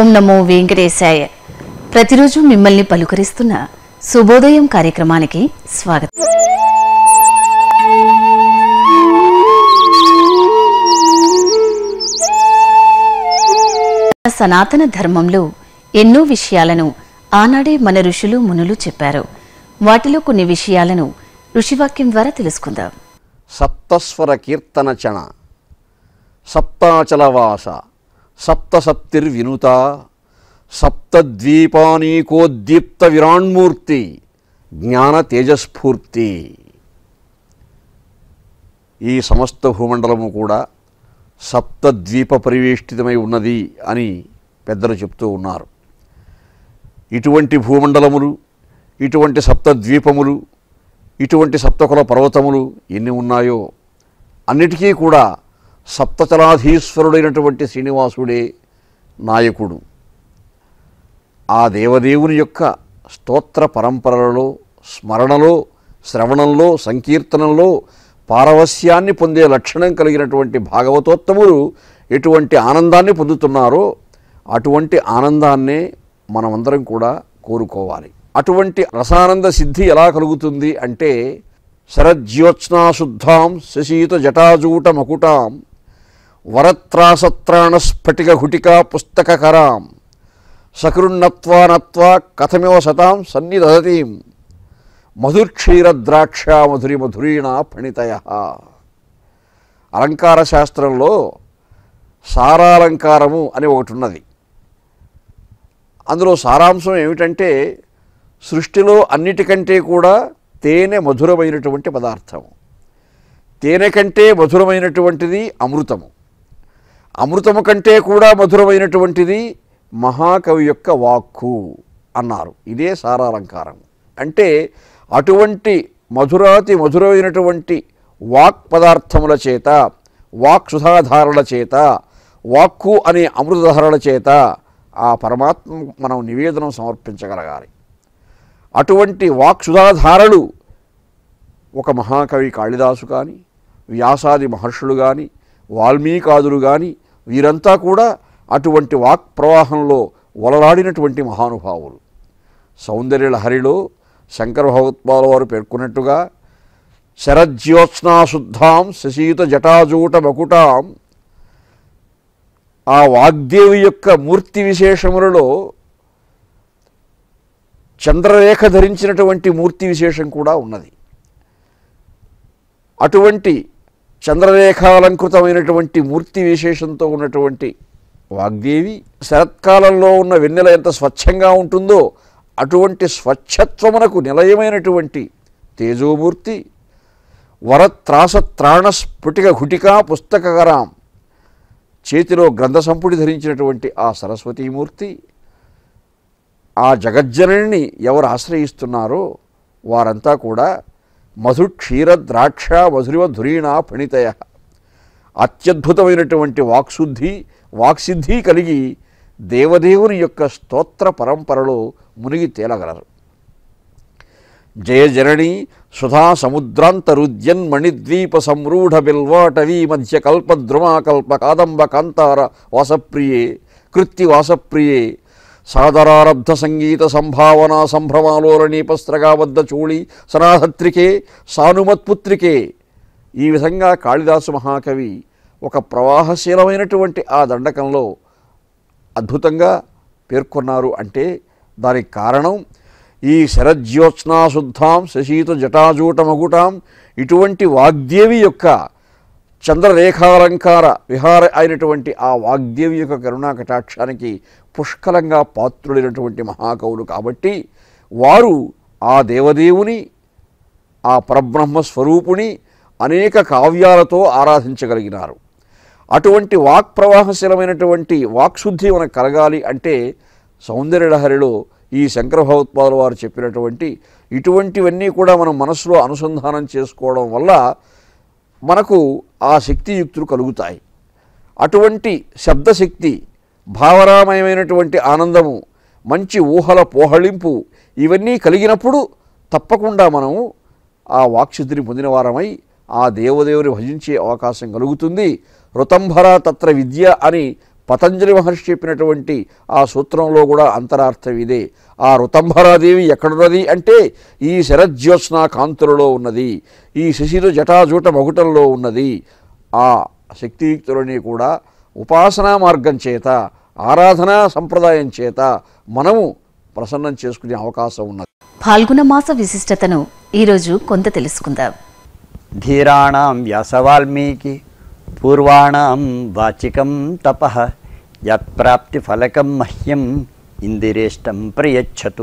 నమో వెంకటేశాయ ప్రతిరోజు మిమ్మల్ని పలుకరిస్తున్న శుభోదయం కార్యక్రమానికి స్వాగతం సనాతన ధర్మంలో ఎన్నో విషయాలను ఆనాడే మన ఋషులు మునులు చెప్పారు వాటిలో కొన్ని విషయాలను ఋషివాక్యం ద్వారా తెలుసుకుందాం సప్తస్వర కీర్తన చణ సప్తాచలవాస సప్తసప్తిర్వినుత సప్తద్వీపానీకోద్దీప్త విరాణ్మూర్తి జ్ఞాన తేజస్ఫూర్తి ఈ సమస్త భూమండలము కూడా సప్తద్వీప పరివేష్టితమై ఉన్నది అని పెద్దలు చెప్తూ ఉన్నారు ఇటువంటి భూమండలములు ఇటువంటి సప్తద్వీపములు ఇటువంటి సప్తకుల పర్వతములు ఎన్ని ఉన్నాయో అన్నిటికీ కూడా సప్తచలాధీశ్వరుడైనటువంటి శ్రీనివాసుడే నాయకుడు ఆ దేవదేవుని యొక్క స్తోత్ర పరంపరలలో స్మరణలో శ్రవణంలో సంకీర్తనంలో పారవస్యాన్ని పొందే లక్షణం కలిగినటువంటి భాగవతోత్తములు ఎటువంటి ఆనందాన్ని పొందుతున్నారో అటువంటి ఆనందాన్నే మనమందరం కూడా కోరుకోవాలి అటువంటి రసానంద సిద్ధి ఎలా కలుగుతుంది అంటే శరజ్యోత్స్నాశుద్ధాం శశీత జటాజూట మకుటాం వరత్రాసత్రాణ స్ఫటిక ఘుటికా పుస్తకకరాం సకృన్నత్వా నత్వా కథమివ సతాం సన్నిదధతీం మధుర్క్షీరద్రాక్ష మధురి మధురీణ ఫణితయ అలంకార శాస్త్రంలో సారాలంకారము అని ఒకటి ఉన్నది అందులో సారాంశం ఏమిటంటే సృష్టిలో అన్నిటికంటే కూడా తేనె మధురమైనటువంటి పదార్థం తేనె కంటే మధురమైనటువంటిది అమృతము అమృతము కంటే కూడా మధురమైనటువంటిది మహాకవి యొక్క వాక్కు అన్నారు ఇదే సారాలంకారం అంటే అటువంటి మధురాతి మధురమైనటువంటి వాక్ పదార్థముల చేత వాక్ సుధాధారణ చేత వాక్కు అనే అమృతధారణ చేత ఆ పరమాత్మ మనం నివేదనం సమర్పించగలగాలి అటువంటి వాక్ సుధాధారలు ఒక మహాకవి కాళిదాసు కానీ వ్యాసాది మహర్షులు కానీ వాల్మీకాదులు కానీ వీరంతా కూడా అటువంటి వాక్ ప్రవాహంలో ఒలలాడినటువంటి మహానుభావులు సౌందర్యలహరిలో శంకర భగవత్పాల వారు పేర్కొన్నట్టుగా శరజ్యోత్స్నాశుద్ధాం శశీత జటాజూట మకుటాం ఆ వాగ్దేవి యొక్క మూర్తి విశేషములలో చంద్రరేఖ ధరించినటువంటి మూర్తి విశేషం కూడా ఉన్నది అటువంటి చంద్రరేఖాలంకృతమైనటువంటి మూర్తి విశేషంతో ఉన్నటువంటి వాగ్దేవి శరత్కాలంలో ఉన్న వెన్నెల ఎంత స్వచ్ఛంగా ఉంటుందో అటువంటి స్వచ్ఛత్వమునకు నిలయమైనటువంటి తేజోమూర్తి వరత్రాస త్రాణ స్ఫుటిక ఘుటికా పుస్తకకరాం చేతిలో గ్రంథ సంపుటి ధరించినటువంటి ఆ సరస్వతీమూర్తి ఆ జగజ్జనని ఎవరు ఆశ్రయిస్తున్నారో వారంతా కూడా మధు క్షీర ద్రాక్ష మధురివ ధురీణ ఫణితయ అత్యద్భుతమైనటువంటి వాక్శుద్ధి వాక్సిద్ధి కలిగి దేవదేవుని యొక్క స్తోత్ర పరంపరలో మునిగి తేలగలరు జయ జరణి సుధా సముద్రాంతరుద్యన్ మణిద్వీప సంరూఢ బిల్వాటవీ మధ్య కల్పద్రుమాకల్ప కాదంబ కాంతార వాసప్రియే కృత్తి వాసప్రియే సాదరారబ్ధ సంగీత సంభావన సంభ్రమాలోలనీపస్త్రగాబద్ధ చూళి సనాధత్రికే సానుమత్పుత్రికే ఈ విధంగా కాళిదాసు మహాకవి ఒక ప్రవాహశీలమైనటువంటి ఆ దండకంలో అద్భుతంగా పేర్కొన్నారు అంటే దానికి కారణం ఈ శరజ్యోత్స్నాశుద్ధాం శశీత జటాజూట మగుటాం ఇటువంటి వాగ్దేవి యొక్క చంద్రరేఖాలంకార విహార అయినటువంటి ఆ వాగ్దేవి యొక్క కరుణా కటాక్షానికి పుష్కలంగా పాత్రుడైనటువంటి మహాకవులు కాబట్టి వారు ఆ దేవదేవుని ఆ పరబ్రహ్మ స్వరూపుని అనేక కావ్యాలతో ఆరాధించగలిగినారు అటువంటి వాక్ ప్రవాహశీలమైనటువంటి వాక్శుద్ధి మనకు కలగాలి అంటే సౌందర్యలహరిలో ఈ శంకర భగవత్పాదుల వారు చెప్పినటువంటి ఇటువంటివన్నీ కూడా మనం మనసులో అనుసంధానం చేసుకోవడం వల్ల మనకు ఆ శక్తియుక్తులు కలుగుతాయి అటువంటి శబ్దశక్తి భావరామయమైనటువంటి ఆనందము మంచి ఊహల పోహళింపు ఇవన్నీ కలిగినప్పుడు తప్పకుండా మనము ఆ వాక్సిద్ధిని పొందిన వారమై ఆ దేవదేవుని భజించే అవకాశం కలుగుతుంది ఋతంభర తత్ర విద్య అని పతంజలి మహర్షి చెప్పినటువంటి ఆ సూత్రంలో కూడా అంతరార్థం ఇదే ఆ ఋతంభరాదేవి ఎక్కడున్నది అంటే ఈ శరజ్యోత్స్న కాంతులలో ఉన్నది ఈ శిశిర జటాజూట మగుటంలో ఉన్నది ఆ శక్తియుక్తులని కూడా ఉపాసనా మార్గం చేత ఆరాధనా సంప్రదాయం చేత మనము ప్రసన్నం చేసుకునే అవకాశం ఉన్నది ఫాల్గుణ మాస విశిష్టతను ఈరోజు కొంత తెలుసుకుందాం ధీరాణం వ్యాసవాల్మీకి పూర్వాణం వాచికం తప యత్ప్రాప్తి ఫలకం మహ్యం ఇందిరేష్టం ప్రయచ్చతు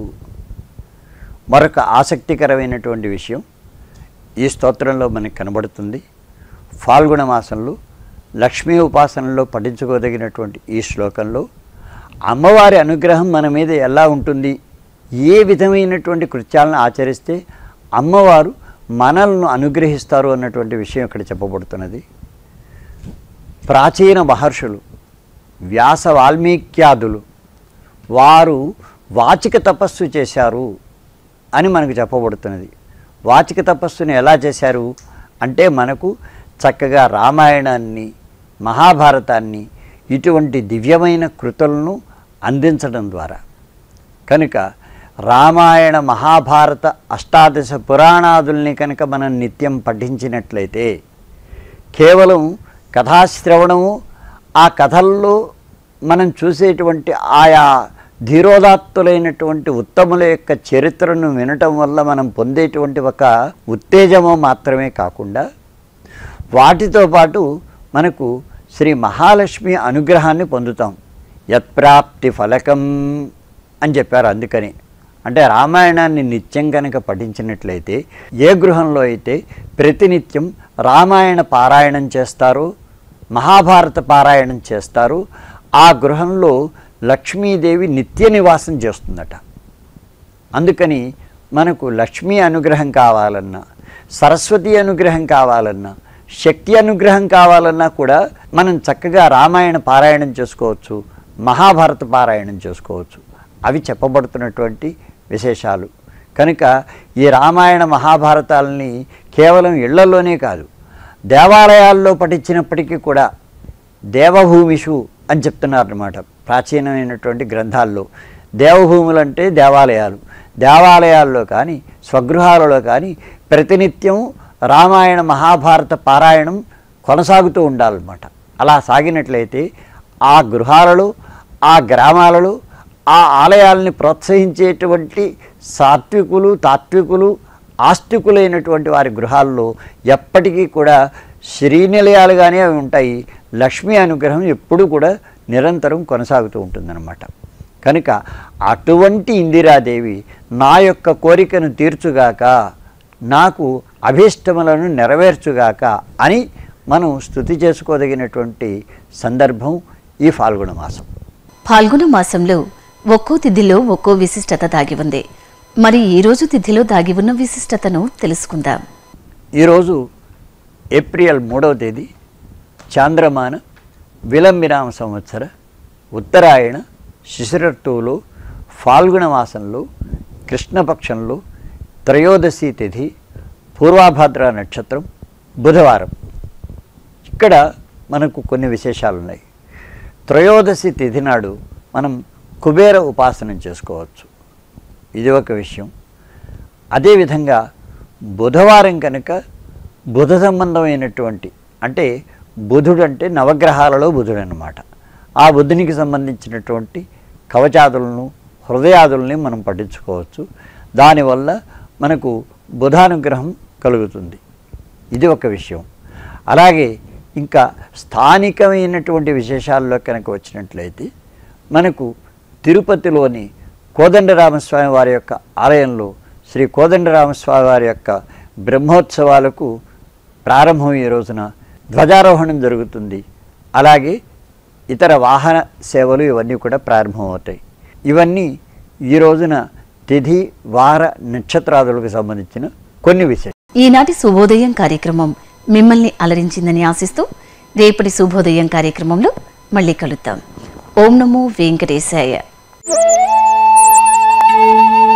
మరొక ఆసక్తికరమైనటువంటి విషయం ఈ స్తోత్రంలో మనకు కనబడుతుంది ఫాల్గుణ మాసంలో లక్ష్మీ ఉపాసనలో పఠించుకోదగినటువంటి ఈ శ్లోకంలో అమ్మవారి అనుగ్రహం మన మీద ఎలా ఉంటుంది ఏ విధమైనటువంటి కృత్యాలను ఆచరిస్తే అమ్మవారు మనల్ని అనుగ్రహిస్తారు అన్నటువంటి విషయం ఇక్కడ చెప్పబడుతున్నది ప్రాచీన మహర్షులు వ్యాస వాల్మీక్యాదులు వారు వాచిక తపస్సు చేశారు అని మనకు చెప్పబడుతున్నది వాచిక తపస్సుని ఎలా చేశారు అంటే మనకు చక్కగా రామాయణాన్ని మహాభారతాన్ని ఇటువంటి దివ్యమైన కృతులను అందించడం ద్వారా కనుక రామాయణ మహాభారత అష్టాదశ పురాణాదుల్ని కనుక మనం నిత్యం పఠించినట్లయితే కేవలం కథాశ్రవణము ఆ కథల్లో మనం చూసేటువంటి ఆయా ధీరోదాత్తులైనటువంటి ఉత్తముల యొక్క చరిత్రను వినటం వల్ల మనం పొందేటువంటి ఒక ఉత్తేజము మాత్రమే కాకుండా వాటితో పాటు మనకు శ్రీ మహాలక్ష్మి అనుగ్రహాన్ని పొందుతాం యత్ప్రాప్తి ఫలకం అని చెప్పారు అందుకని అంటే రామాయణాన్ని నిత్యం కనుక పఠించినట్లయితే ఏ గృహంలో అయితే ప్రతినిత్యం రామాయణ పారాయణం చేస్తారో మహాభారత పారాయణం చేస్తారు ఆ గృహంలో లక్ష్మీదేవి నిత్య నివాసం చేస్తుందట అందుకని మనకు లక్ష్మీ అనుగ్రహం కావాలన్నా సరస్వతి అనుగ్రహం కావాలన్నా శక్తి అనుగ్రహం కావాలన్నా కూడా మనం చక్కగా రామాయణ పారాయణం చేసుకోవచ్చు మహాభారత పారాయణం చేసుకోవచ్చు అవి చెప్పబడుతున్నటువంటి విశేషాలు కనుక ఈ రామాయణ మహాభారతాలని కేవలం ఇళ్లలోనే కాదు దేవాలయాల్లో పఠించినప్పటికీ కూడా దేవభూమిషు అని చెప్తున్నారన్నమాట ప్రాచీనమైనటువంటి గ్రంథాల్లో దేవభూములు అంటే దేవాలయాలు దేవాలయాల్లో కానీ స్వగృహాలలో కానీ ప్రతినిత్యం రామాయణ మహాభారత పారాయణం కొనసాగుతూ ఉండాలన్నమాట అలా సాగినట్లయితే ఆ గృహాలలో ఆ గ్రామాలలో ఆ ఆలయాల్ని ప్రోత్సహించేటువంటి సాత్వికులు తాత్వికులు ఆస్తికులైనటువంటి వారి గృహాల్లో ఎప్పటికీ కూడా శ్రీనిలయాలుగానే అవి ఉంటాయి లక్ష్మీ అనుగ్రహం ఎప్పుడూ కూడా నిరంతరం కొనసాగుతూ ఉంటుందన్నమాట కనుక అటువంటి ఇందిరాదేవి నా యొక్క కోరికను తీర్చుగాక నాకు అభీష్టములను నెరవేర్చుగాక అని మనం స్థుతి చేసుకోదగినటువంటి సందర్భం ఈ ఫాల్గుణ మాసం ఫాల్గుణ మాసంలో ఒక్కో తిథిలో ఒక్కో విశిష్టత దాగి ఉంది మరి ఈ రోజు తిథిలో దాగి ఉన్న విశిష్టతను తెలుసుకుందాం ఈరోజు ఏప్రిల్ మూడవ తేదీ చాంద్రమాన విలంబినామ సంవత్సర ఉత్తరాయణ శిశిరత్తువులో ఫాల్గుణ మాసంలో కృష్ణపక్షంలో త్రయోదశి తిథి పూర్వాభాద్ర నక్షత్రం బుధవారం ఇక్కడ మనకు కొన్ని విశేషాలు ఉన్నాయి త్రయోదశి తిథి నాడు మనం కుబేర ఉపాసన చేసుకోవచ్చు ఇది ఒక విషయం అదేవిధంగా బుధవారం కనుక బుధ సంబంధమైనటువంటి అంటే బుధుడు అంటే నవగ్రహాలలో బుధుడు అన్నమాట ఆ బుధునికి సంబంధించినటువంటి కవచాదులను హృదయాదుల్ని మనం పఠించుకోవచ్చు దానివల్ల మనకు బుధానుగ్రహం కలుగుతుంది ఇది ఒక విషయం అలాగే ఇంకా స్థానికమైనటువంటి విశేషాల్లో కనుక వచ్చినట్లయితే మనకు తిరుపతిలోని కోదండరామస్వామి వారి యొక్క ఆలయంలో శ్రీ కోదండరామస్వామి వారి యొక్క బ్రహ్మోత్సవాలకు ప్రారంభం ఈ రోజున ధ్వజారోహణం జరుగుతుంది అలాగే ఇతర వాహన సేవలు ఇవన్నీ కూడా ప్రారంభమవుతాయి ఇవన్నీ ఈ రోజున తిథి వార నక్షత్రాదులకు సంబంధించిన కొన్ని విశేషాలు ఈనాటి శుభోదయం కార్యక్రమం మిమ్మల్ని అలరించిందని ఆశిస్తూ రేపటి శుభోదయం కార్యక్రమంలో మళ్ళీ కలుద్దాం ఓం నమో వెంకటేశాయ